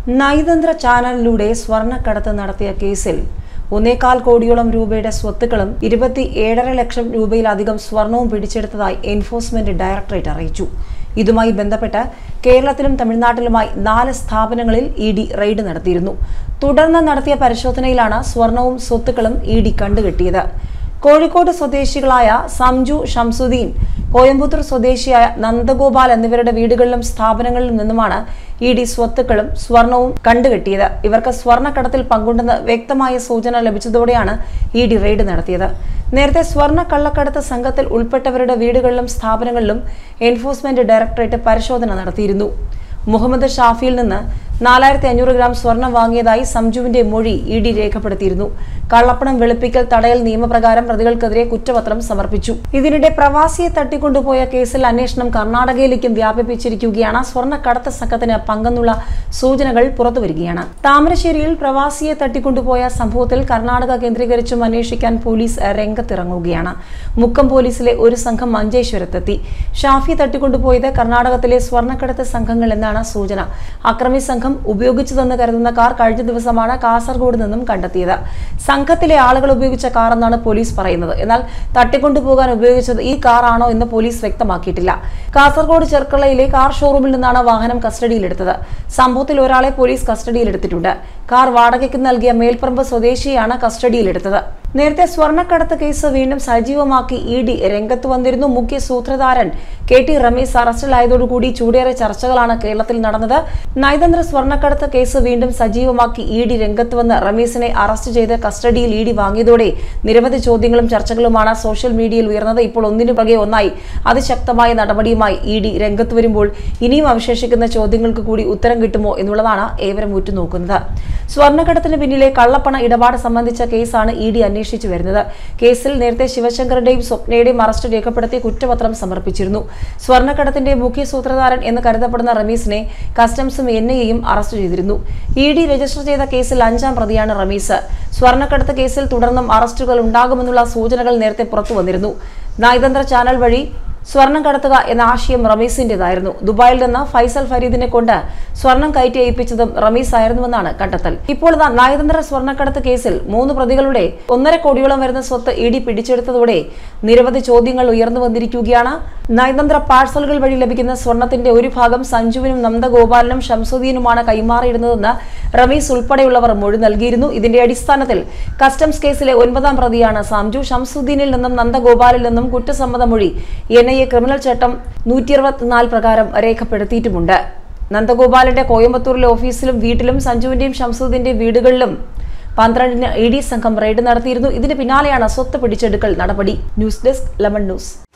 നയതന്ത്ര ചാനലിലൂടെ സ്വർണ്ണക്കടത്ത് നടത്തിയ കേസിൽ ഒന്നേകാൽ കോടിയോളം രൂപയുടെ സ്വത്തുക്കളും ഇരുപത്തി ഏഴര ലക്ഷം രൂപയിലധികം സ്വർണവും പിടിച്ചെടുത്തതായി എൻഫോഴ്സ്മെന്റ് ഡയറക്ടറേറ്റ് അറിയിച്ചു ഇതുമായി ബന്ധപ്പെട്ട് കേരളത്തിലും തമിഴ്നാട്ടിലുമായി നാല് സ്ഥാപനങ്ങളിൽ ഇ ഡി റെയ്ഡ് നടത്തിയിരുന്നു തുടർന്ന് നടത്തിയ പരിശോധനയിലാണ് സ്വർണവും സ്വത്തുക്കളും ഇ ഡി കണ്ടുകെട്ടിയത് കോഴിക്കോട് സ്വദേശികളായ സംജു ഷംസുദ്ദീൻ കോയമ്പത്തൂർ സ്വദേശിയായ നന്ദഗോപാൽ എന്നിവരുടെ വീടുകളിലും സ്ഥാപനങ്ങളിലും നിന്നുമാണ് ഇ ഡി സ്വത്തുക്കളും സ്വർണവും കണ്ടുകെട്ടിയത് ഇവർക്ക് സ്വർണ്ണക്കടത്തിൽ പങ്കുണ്ടെന്ന് വ്യക്തമായ സൂചന ലഭിച്ചതോടെയാണ് ഇ ഡി റെയ്ഡ് നടത്തിയത് നേരത്തെ സ്വർണ്ണ കള്ളക്കടത്ത് സംഘത്തിൽ ഉൾപ്പെട്ടവരുടെ വീടുകളിലും സ്ഥാപനങ്ങളിലും എൻഫോഴ്സ്മെന്റ് ഡയറക്ടറേറ്റ് പരിശോധന നടത്തിയിരുന്നു മുഹമ്മദ് ഷാഫിയിൽ നിന്ന് നാലായിരത്തി അഞ്ഞൂറ് ഗ്രാം സ്വർണം വാങ്ങിയതായി സംജുവിന്റെ മൊഴി ഇ ഡി രേഖപ്പെടുത്തിയിരുന്നു കള്ളപ്പണം വെളുപ്പിക്കൽ തടയൽ നിയമപ്രകാരം പ്രതികൾക്കെതിരെ കുറ്റപത്രം സമർപ്പിച്ചു ഇതിനിടെ പ്രവാസിയെ തട്ടിക്കൊണ്ടുപോയ കേസിൽ അന്വേഷണം കർണാടകയിലേക്കും വ്യാപിപ്പിച്ചിരിക്കുകയാണ് സ്വർണ്ണക്കടത്ത് സംഘത്തിന് പങ്കെന്നുള്ള സൂചനകൾ പുറത്തുവരികയാണ് താമരശ്ശേരിയിൽ പ്രവാസിയെ തട്ടിക്കൊണ്ടുപോയ സംഭവത്തിൽ കർണാടക കേന്ദ്രീകരിച്ചും അന്വേഷിക്കാൻ പോലീസ് രംഗത്തിറങ്ങുകയാണ് മുക്കം പോലീസിലെ ഒരു സംഘം മഞ്ചേശ്വരത്തെത്തി ഷാഫി തട്ടിക്കൊണ്ടുപോയത് കർണാടകത്തിലെ സ്വർണ്ണക്കടത്ത് സംഘങ്ങൾ എന്നാണ് സൂചന അക്രമി സംഘം ഉപയോഗിച്ചതെന്ന് കരുതുന്ന കാർ കഴിഞ്ഞ ദിവസമാണ് കാസർഗോഡ് നിന്നും കണ്ടെത്തിയത് സംഘത്തിലെ ആളുകൾ ഉപയോഗിച്ച കാർ എന്നാണ് പോലീസ് പറയുന്നത് എന്നാൽ തട്ടിക്കൊണ്ടുപോകാൻ ഉപയോഗിച്ചത് ഈ കാർ ആണോ എന്ന് പോലീസ് വ്യക്തമാക്കിയിട്ടില്ല കാസർഗോഡ് ചെർക്കളയിലെ കാർ ഷോറൂമിൽ നിന്നാണ് വാഹനം കസ്റ്റഡിയിലെടുത്തത് സംഭവത്തിൽ ഒരാളെ പോലീസ് കസ്റ്റഡിയിലെടുത്തിട്ടുണ്ട് കാർ വാടകയ്ക്ക് നൽകിയ മേൽപ്പറമ്പ് സ്വദേശിയാണ് കസ്റ്റഡിയിലെടുത്തത് നേരത്തെ സ്വർണ്ണക്കടത്ത് കേസ് വീണ്ടും സജീവമാക്കി ഇ ഡി രംഗത്ത് വന്നിരുന്നു മുഖ്യ സൂത്രധാരൻ കെ ടി റമീസ് അറസ്റ്റിലായതോടുകൂടി ചൂടേറെ ചർച്ചകളാണ് കേരളത്തിൽ നടന്നത് നയതന്ത്ര സ്വർണ്ണക്കടത്ത് കേസ് വീണ്ടും സജീവമാക്കി ഇ ഡി രംഗത്ത് വന്ന് റമീസിനെ അറസ്റ്റ് ചെയ്ത് കസ്റ്റഡിയിൽ ഇ ഡി വാങ്ങിയതോടെ നിരവധി ചോദ്യങ്ങളും ചർച്ചകളുമാണ് സോഷ്യൽ മീഡിയയിൽ ഉയർന്നത് ഇപ്പോൾ ഒന്നിനു പുറകെ ഒന്നായി അതിശക്തമായ നടപടിയുമായി ഇ ഡി രംഗത്ത് വരുമ്പോൾ ഇനിയും അവശേഷിക്കുന്ന ചോദ്യങ്ങൾക്ക് കൂടി ഉത്തരം കിട്ടുമോ എന്നുള്ളതാണ് ഏവരും ഉറ്റുനോക്കുന്നത് സ്വർണ്ണക്കടത്തിന് പിന്നിലെ കള്ളപ്പണ ഇടപാട് സംബന്ധിച്ച കേസാണ് ഇ ഡി അന്വേഷിച്ചു വരുന്നത് കേസിൽ നേരത്തെ ശിവശങ്കറിന്റെയും സ്വപ്നയുടെയും അറസ്റ്റ് രേഖപ്പെടുത്തി കുറ്റപത്രം സമർപ്പിച്ചിരുന്നു സ്വർണ്ണക്കടത്തിന്റെ മുഖ്യ സൂത്രധാരൻ എന്ന് കരുതപ്പെടുന്ന റമീസിനെ കസ്റ്റംസും എൻ ഐയും അറസ്റ്റ് ചെയ്തിരുന്നു ഇ ഡി രജിസ്റ്റർ ചെയ്ത കേസിൽ അഞ്ചാം പ്രതിയാണ് റമീസ് സ്വർണ്ണക്കടത്ത് കേസിൽ തുടർന്നും അറസ്റ്റുകൾ ഉണ്ടാകുമെന്നുള്ള സൂചനകൾ നേരത്തെ പുറത്തു വന്നിരുന്നു നയതന്ത്ര ചാനൽ വഴി സ്വർണം കടത്തുക എന്ന ആശയം റമീസിന്റേതായിരുന്നു ദുബായിൽ നിന്ന് ഫൈസൽ ഫരീദിനെ കൊണ്ട് സ്വർണം കയറ്റി അയപ്പിച്ചതും റമീസ് ആയിരുന്നുവെന്നാണ് കണ്ടെത്തൽ ഇപ്പോൾ ഇതാ നയതന്ത്ര സ്വർണ്ണക്കടത്ത് കേസിൽ മൂന്ന് പ്രതികളുടെ ഒന്നര കോടിയോളം വരുന്ന സ്വത്ത് ഇ ഡി പിടിച്ചെടുത്തതോടെ നിരവധി ചോദ്യങ്ങൾ ഉയർന്നു വന്നിരിക്കുകയാണ് നയതന്ത്ര പാഴ്സലുകൾ വഴി ലഭിക്കുന്ന സ്വർണത്തിന്റെ ഒരു ഭാഗം സഞ്ജുവിനും നന്ദഗോപാലനും ഷംസുദ്ദീനുമാണ് കൈമാറിയിരുന്നതെന്ന് റമീസ് ഉൾപ്പെടെയുള്ളവർ മൊഴി നൽകിയിരുന്നു ഇതിന്റെ അടിസ്ഥാനത്തിൽ കസ്റ്റംസ് കേസിലെ ഒൻപതാം പ്രതിയാണ് സാംജു ഷംസുദ്ദീനിൽ നിന്നും നന്ദഗോപാലിൽ നിന്നും കുറ്റസമ്മത മൊഴി എൻ ഐ എ ക്രിമിനൽ ചട്ടം നൂറ്റി അറുപത്തിനാല് പ്രകാരം രേഖപ്പെടുത്തിയിട്ടുമുണ്ട് നന്ദഗോപാലിന്റെ കോയമ്പത്തൂരിലെ ഓഫീസിലും വീട്ടിലും സഞ്ജുവിന്റെയും ഷംസുദ്ദീന്റെയും വീടുകളിലും പന്ത്രണ്ടിന് ഇ ഡി സംഘം റെയ്ഡ് നടത്തിയിരുന്നു ഇതിന് പിന്നാലെയാണ് സ്വത്ത് പിടിച്ചെടുക്കൽ നടപടി ന്യൂസ് ഡെസ്ക് ലെമൺ ന്യൂസ്